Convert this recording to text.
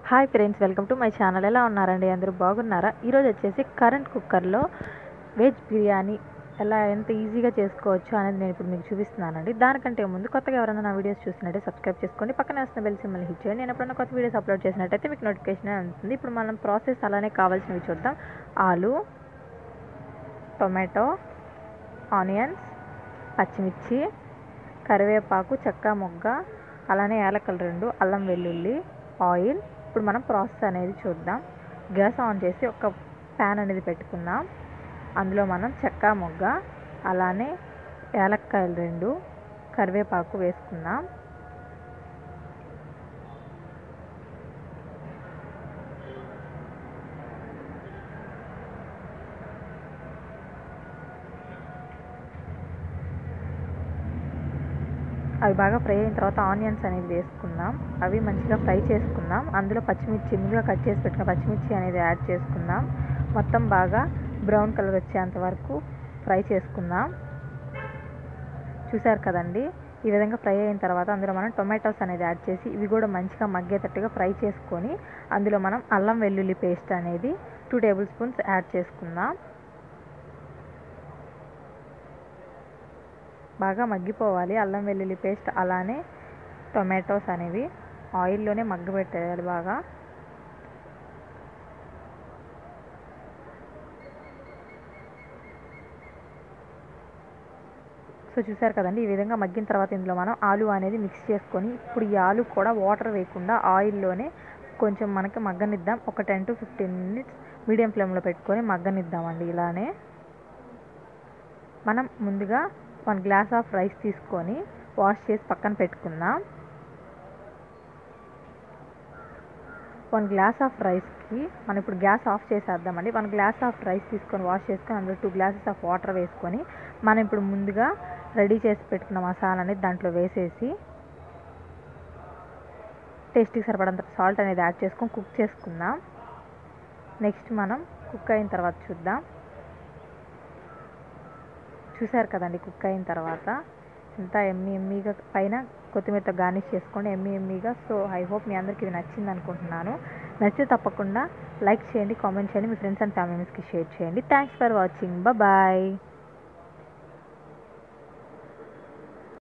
hi friends welcome to my channel ఎలా ఉన్నారండి అందరూ బాగున్నారా ఈరోజు వచ్చేసి కరెంట్ కుక్కర్లో వెజ్ బిర్యానీ ఎలా ఎంత ఈజీగా చేసుకోవచ్చు అనేది నేను ఇప్పుడు మీకు చూపిస్తున్నానండి దానికంటే ముందు కొత్తగా ఎవరైనా నా వీడియోస్ చూసినట్టే సబ్స్క్రైబ్ చేసుకోండి పక్కన వస్తున్న బెల్ సింబల్ హిట్ చేయండి నేను ఎప్పుడైనా కొత్త వీడియోస్ అప్లోడ్ చేసినట్టయితే మీకు నోటిఫికేషన్ ఉంటుంది ఇప్పుడు మనం ప్రాసెస్ అలానే కావాల్సినవి చూద్దాం ఆలు టొమాటో ఆనియన్స్ పచ్చిమిర్చి కరివేపాకు చెక్క మొగ్గ అలానే యాలకలు రెండు అల్లం వెల్లుల్లి ఆయిల్ ఇప్పుడు మనం ప్రాసెస్ అనేది చూద్దాం గ్యాస్ ఆన్ చేసి ఒక ప్యాన్ అనేది పెట్టుకుందాం అందులో మనం చెక్క మొగ్గ అలానే యాలక్కాయలు రెండు కరివేపాకు వేసుకుందాం అవి బాగా ఫ్రై అయిన తర్వాత ఆనియన్స్ అనేది వేసుకుందాం అవి మంచిగా ఫ్రై చేసుకుందాం అందులో పచ్చిమిర్చి ముందుగా కట్ చేసి పెట్టిన పచ్చిమిర్చి అనేది యాడ్ చేసుకుందాం మొత్తం బాగా బ్రౌన్ కలర్ వచ్చేంత వరకు ఫ్రై చేసుకుందాం చూసారు కదండి ఈ విధంగా ఫ్రై అయిన తర్వాత అందులో మనం టొమాటోస్ అనేది యాడ్ చేసి ఇవి కూడా మంచిగా మగ్గేటట్టుగా ఫ్రై చేసుకొని అందులో మనం అల్లం వెల్లుల్లి పేస్ట్ అనేది టూ టేబుల్ స్పూన్స్ యాడ్ చేసుకుందాం బాగా మగ్గిపోవాలి అల్లం వెల్లుల్లి పేస్ట్ అలానే టొమాటోస్ అనేవి ఆయిల్లోనే మగ్గబెట్టేయాలి బాగా సో చూసారు కదండి ఈ విధంగా మగ్గిన తర్వాత ఇందులో మనం ఆలు అనేది మిక్స్ చేసుకొని ఇప్పుడు ఈ ఆలు కూడా వాటర్ వేయకుండా ఆయిల్లోనే కొంచెం మనకి మగ్గనిద్దాం ఒక ten to fifteen minutes medium ఫ్లేమ్లో పెట్టుకొని మగ్గనిద్దామండి ఇలానే మనం ముందుగా వన్ గ్లాస్ ఆఫ్ రైస్ తీసుకొని వాష్ చేసి పక్కన పెట్టుకుందాం వన్ గ్లాస్ ఆఫ్ రైస్కి మనం ఇప్పుడు గ్యాస్ ఆఫ్ చేసేద్దామండి వన్ గ్లాస్ ఆఫ్ రైస్ తీసుకొని వాష్ చేసుకొని అందులో టూ గ్లాసెస్ ఆఫ్ వాటర్ వేసుకొని మనం ఇప్పుడు ముందుగా రెడీ చేసి పెట్టుకున్న మసాలాని దాంట్లో వేసేసి టేస్ట్కి సరిపడంత సాల్ట్ అనేది యాడ్ చేసుకొని కుక్ చేసుకుందాం నెక్స్ట్ మనం కుక్ అయిన తర్వాత చూద్దాం చూసారు కదండి కుక్ అయిన తర్వాత ఎంత ఎమ్మి ఎమ్మిగా పైన కొత్తిమీరతో గార్నిష్ చేసుకోండి ఎమ్మి ఎమ్మిగా సో ఐ హోప్ మీ అందరికి ఇది నచ్చింది అనుకుంటున్నాను నచ్చితే తప్పకుండా లైక్ చేయండి కామెంట్ చేయండి మీ ఫ్రెండ్స్ అండ్ ఫ్యామిలీస్కి షేర్ చేయండి థ్యాంక్స్ ఫర్ వాచింగ్ బాయ్